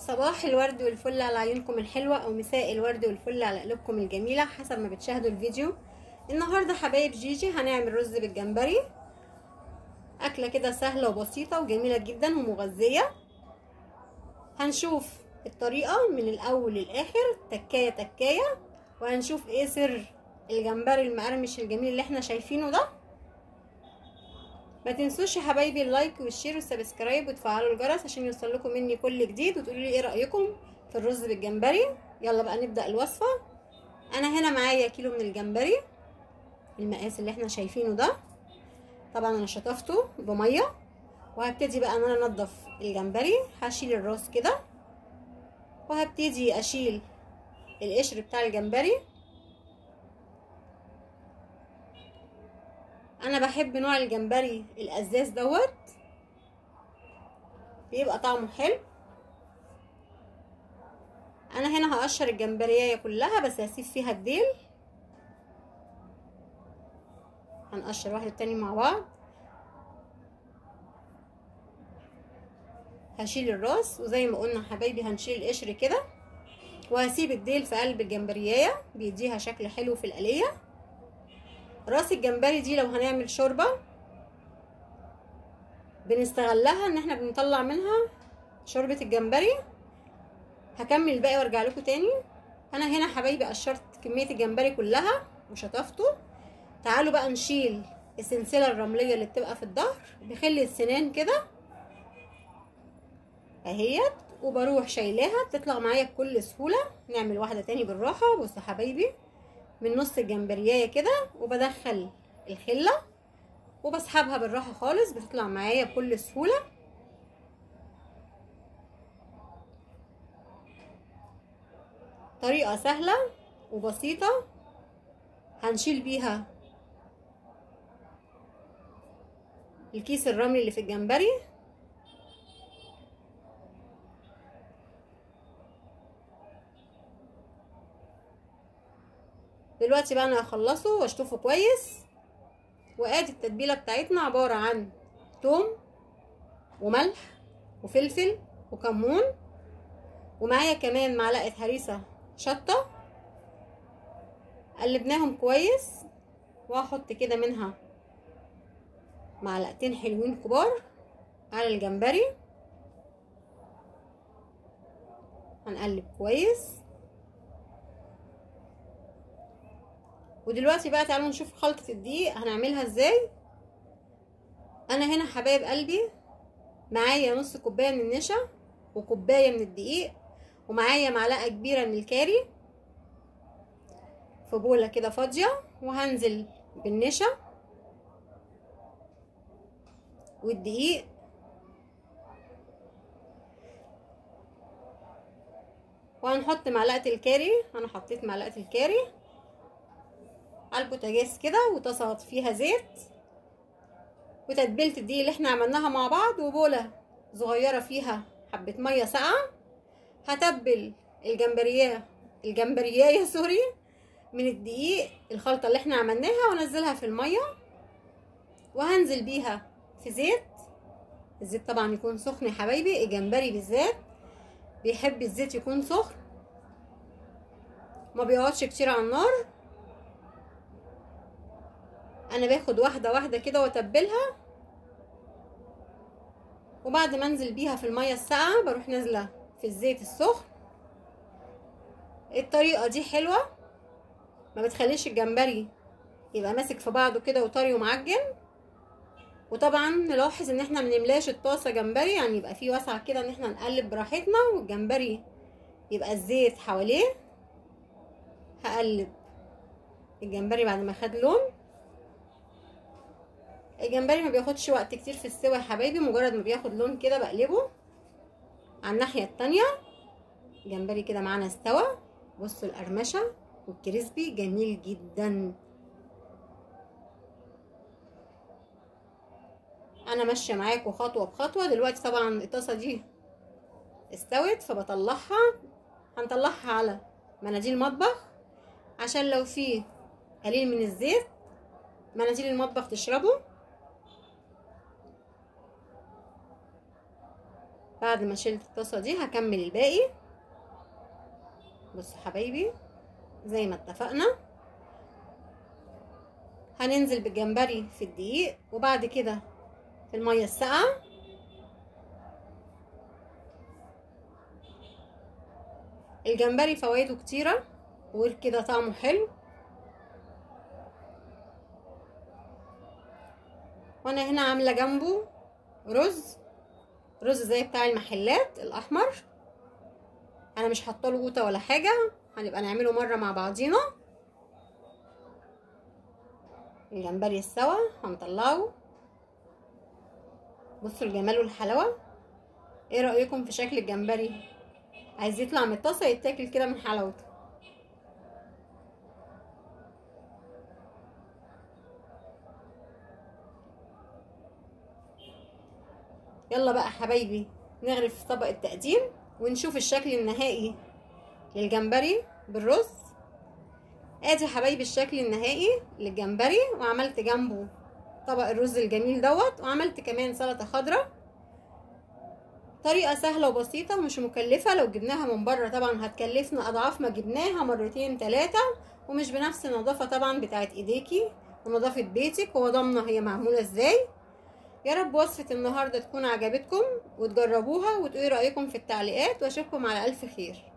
صباح الورد والفل على عيونكم الحلوة أو مساء الورد والفل على قلوبكم الجميلة حسب ما بتشاهدوا الفيديو النهاردة حبايب جيجي هنعمل رز بالجمبري أكلة كده سهلة وبسيطة وجميلة جدا ومغذية هنشوف الطريقة من الأول للآخر تكاية تكاية وهنشوف ايه سر الجمبري المقرمش الجميل اللي احنا شايفينه ده ما تنسوش يا حبايبي اللايك والشير والسبسكرايب وتفعلوا الجرس عشان يوصل لكم مني كل جديد وتقولوا لي ايه رايكم في الرز بالجمبري يلا بقى نبدا الوصفه انا هنا معايا كيلو من الجمبري المقاس اللي احنا شايفينه ده طبعا انا شطفته بميه وهبتدي بقى ان انا انضف الجمبري هشيل الراس كده وهبتدي اشيل القشر بتاع الجمبري انا بحب نوع الجمبري الازاز دوت بيبقى طعمه حلو انا هنا هقشر الجمبريه كلها بس هسيب فيها الديل هنقشر واحد التاني مع بعض هشيل الراس وزي ما قلنا حبايبي هنشيل القشر كده وهسيب الديل في قلب الجمبريايه بيديها شكل حلو في القليه راس الجمبري دي لو هنعمل شوربه بنستغلها ان احنا بنطلع منها شوربه الجمبري هكمل الباقي وارجع لكم تاني انا هنا حبايبي قشرت كميه الجمبري كلها وشطفته تعالوا بقى نشيل السلسله الرمليه اللي بتبقى في الظهر بخل السنان كده اهيت وبروح شايلاها بتطلع معايا بكل سهوله نعمل واحده تاني بالراحه بصوا حبايبي من نص الجمبريايه كده وبدخل الخله وبسحبها بالراحه خالص بتطلع معايا بكل سهوله طريقه سهله وبسيطه هنشيل بيها الكيس الرملي اللي في الجمبري دلوقتي بقى انا هخلصه واشطفه كويس وادي التتبيله بتاعتنا عباره عن توم وملح وفلفل وكمون ومعايا كمان معلقه هريسه شطه قلبناهم كويس وهحط كده منها معلقتين حلوين كبار على الجمبري هنقلب كويس ودلوقتي بقى تعالوا نشوف خلطة الدقيق هنعملها ازاي انا هنا حبايب قلبي معايا نص كوباية من النشا وكوباية من الدقيق ومعايا معلقة كبيرة من الكاري في بولة كده فاضية وهنزل بالنشا والدقيق وهنحط معلقة الكاري انا حطيت معلقة الكاري على البوتاجاز كده وطاسه فيها زيت وتتبيله الدقيق اللي احنا عملناها مع بعض وبوله صغيره فيها حبه ميه ساقعه هتبل الجمبريه الجمبريايه سوري من الدقيق الخلطه اللي احنا عملناها وانزلها في الميه وهنزل بيها في زيت الزيت طبعا يكون سخن يا حبايبي الجمبري بالذات بيحب الزيت يكون سخن ما بيقعدش كتير على النار انا باخد واحده واحده كده واتبلها وبعد ما انزل بيها في الميه الساقعه بروح نازله في الزيت السخن الطريقه دي حلوه ما بتخليش الجمبري يبقى ماسك في بعضه كده وطري ومعجن وطبعا نلاحظ ان احنا منملاش الطاسه جمبري يعني يبقى فيه وسع كده ان احنا نقلب براحتنا والجمبري يبقى الزيت حواليه هقلب الجمبري بعد ما خد لون الجمبري ما بياخدش وقت كتير في السوا يا حبايبي مجرد ما بياخد لون كده بقلبه على الناحيه التانية الجمبري كده معانا استوى بصوا القرمشه والكريسبي جميل جدا انا ماشيه معاكم خطوه بخطوه دلوقتي طبعا الطاسه دي استوت فبطلعها هنطلعها على مناديل مطبخ عشان لو في قليل من الزيت مناديل المطبخ تشربه بعد ما شلت الطاسه دي هكمل الباقي بصوا حبايبي زي ما اتفقنا هننزل بالجمبري في الدقيق وبعد كده في الميه الساقعه الجمبري فوائده كتيره وغير كده طعمه حلو وانا هنا عامله جنبه رز رز زي بتاع المحلات الاحمر انا مش حاطه له قوطه ولا حاجه هنبقى نعمله مره مع بعضينا الجمبري السوا هنطلعه بصوا الجمال والحلاوه ايه رايكم في شكل الجمبري عايز يطلع من الطاسه يتاكل كده من حلاوته يلا بقى حبايبي نغرف طبق التقديم ونشوف الشكل النهائي للجمبري بالرز ادي حبايبي الشكل النهائي للجمبري وعملت جنبه طبق الرز الجميل دوت وعملت كمان سلطه خضراء طريقه سهله وبسيطه مش مكلفه لو جبناها من بره طبعا هتكلفنا اضعاف ما جبناها مرتين ثلاثه ومش بنفس النظافه طبعا بتاعت ايديكي ونظافه بيتك هو ضامنه هي معموله ازاي يا رب وصفة النهاردة تكون عجبتكم وتجربوها وتقولي رأيكم في التعليقات واشوفكم على ألف خير